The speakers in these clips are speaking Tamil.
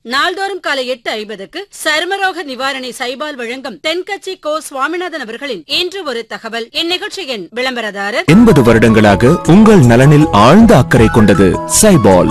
நாள்தோறும் காலை எட்டு ஐம்பதுக்கு சருமரோக நிவாரணி சைபால் வழங்கும் தென்கட்சி கோ சுவாமிநாதன் அவர்களின் இன்று ஒரு தகவல் இந்நிகழ்ச்சியின் விளம்பரதாரர் எண்பது வருடங்களாக உங்கள் நலனில் ஆழ்ந்த அக்கறை கொண்டது சைபால்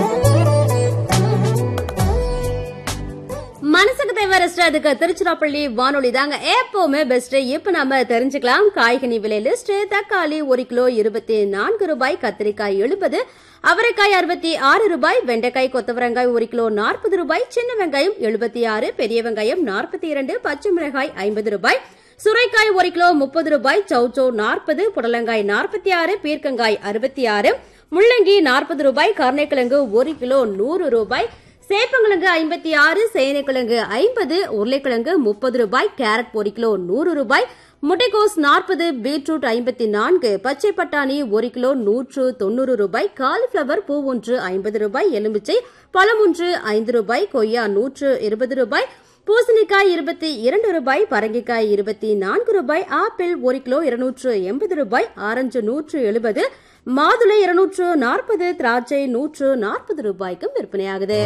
மனசுக்கு தேவை ரெஸ்ட் அதுக்கு திருச்சிராப்பள்ளி வானொலி தாங்க எப்பவுமே பெஸ்ட் இப்ப நம்ம தெரிஞ்சுக்கலாம் காய்கனி விலை லிஸ்ட் தக்காளி ஒரு கிலோ இருபத்தி நான்கு ரூபாய் கத்திரிக்காய் எழுபது அவரைக்காய் அறுபத்தி ஆறு ரூபாய் வெண்டைக்காய் கொத்தவரங்காய் ஒரு கிலோ நாற்பது ரூபாய் சின்ன வெங்காயம் எழுபத்தி ஆறு பெரிய வெங்காயம் நாற்பத்தி இரண்டு பச்சை மிளகாய் ஐம்பது ரூபாய் சுரைக்காய் ஒரு கிலோ முப்பது ரூபாய் சௌச்சோ நாற்பது புடலங்காய் நாற்பத்தி ஆறு பீர்க்கங்காய் அறுபத்தி ஆறு முள்ளங்கி நாற்பது ரூபாய் கருணைக்கிழங்கு ஒரு கிலோ நூறு ரூபாய் சேப்பங்கிழங்கு ஐம்பத்தி ஆறு சேனைக்கிழங்கு ஐம்பது உருளைக்கிழங்கு முப்பது ரூபாய் கேரட் ஒரு கிலோ நூறு ரூபாய் முட்டைகோஸ் நாற்பது பீட்ரூட் ஐம்பத்தி நான்கு பச்சை பட்டாணி ஒரு கிலோ நூற்று தொண்ணூறு ரூபாய் காலிஃபிளவர் பூ ஒன்று ஐம்பது ரூபாய் எலுமிச்சை பழம் ஒன்று ஐந்து ரூபாய் கொய்யா நூற்று இருபது ரூபாய் பூசணிக்காய் இருபத்தி இரண்டு ரூபாய் பரங்கிக்காய் இருபத்தி நான்கு ரூபாய் ஆப்பிள் ஒரு கிலோ இருநூற்று எண்பது ரூபாய் ஆரஞ்சு நூற்று எழுபது மாதுளை இருநூற்று நாற்பது திராட்சை நூற்று நாற்பது ரூபாய்க்கும் விற்பனையாகுது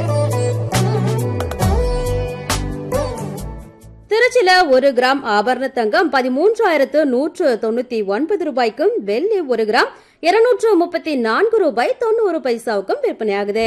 திருச்சியில ஒரு கிராம் ஆபரண தங்கம் பதிமூன்றாயிரத்து நூற்று தொண்ணூத்தி ஒன்பது ரூபாய்க்கும் வெள்ளி ஒரு கிராம் இருநூற்று முப்பத்தி நான்கு ரூபாய் தொண்ணூறு பைசாவுக்கும் விற்பனையாகுது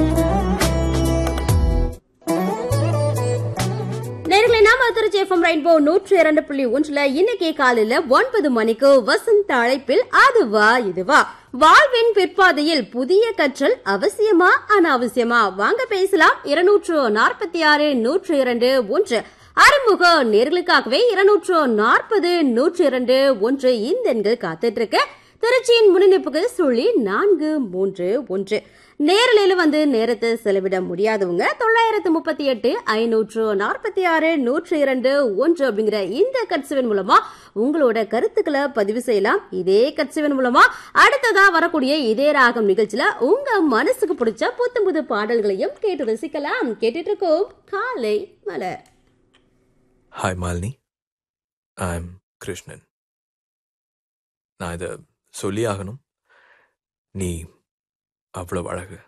நேர்களை நாம திருச்சி எஃப்எம் ரெயின்போ நூற்று இரண்டு புள்ளி ஒன்றுல இன்னைக்கு காலையில ஒன்பது மணிக்கு வசந்த அழைப்பில் அதுவா இதுவா வாழ்வின் பிற்பாதையில் புதிய கற்றல் அவசியமா அனாவசியமா வாங்க பேசலாம் இருநூற்று நாற்பத்தி ஆறு நூற்று இரண்டு ஒன்று அறிமுக நேர்களுக்காகவே இருநூற்று நாற்பது நூற்று இரண்டு ஒன்று இந்த எண்கள் காத்துட்டு இருக்கு திருச்சியின் முன்னிணைப்புக்கு சுழி நான்கு மூன்று ஒன்று நேரலையில வந்து நேரத்தை செலவிட முடியாதவங்க தொள்ளாயிரத்து முப்பத்தி எட்டு ஐநூற்று நாற்பத்தி ஆறு நூற்று இரண்டு ஒன்று அப்படிங்கிற இந்த கட்சிவன் மூலமா உங்களோட கருத்துக்களை பதிவு செய்யலாம் இதே கட்சிவன் மூலமா அடுத்ததா வரக்கூடிய இதே ராகம் நிகழ்ச்சியில உங்க மனசுக்கு பிடிச்ச புத்தம் புது பாடல்களையும் கேட்டு ரசிக்கலாம் கேட்டுட்டு இருக்கோம் காலை மலர் hi Malini I'm Krishnan நான் இதை சொல்லி ஆகணும் நீ அவ்வளவு அழகு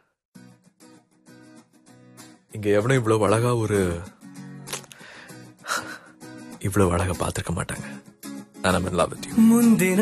இங்க எவனும் இவ்வளவு அழகா ஒரு இவ்வளவு அழகா பார்த்திருக்க மாட்டாங்க நான் லவ் வித் யூ முந்தின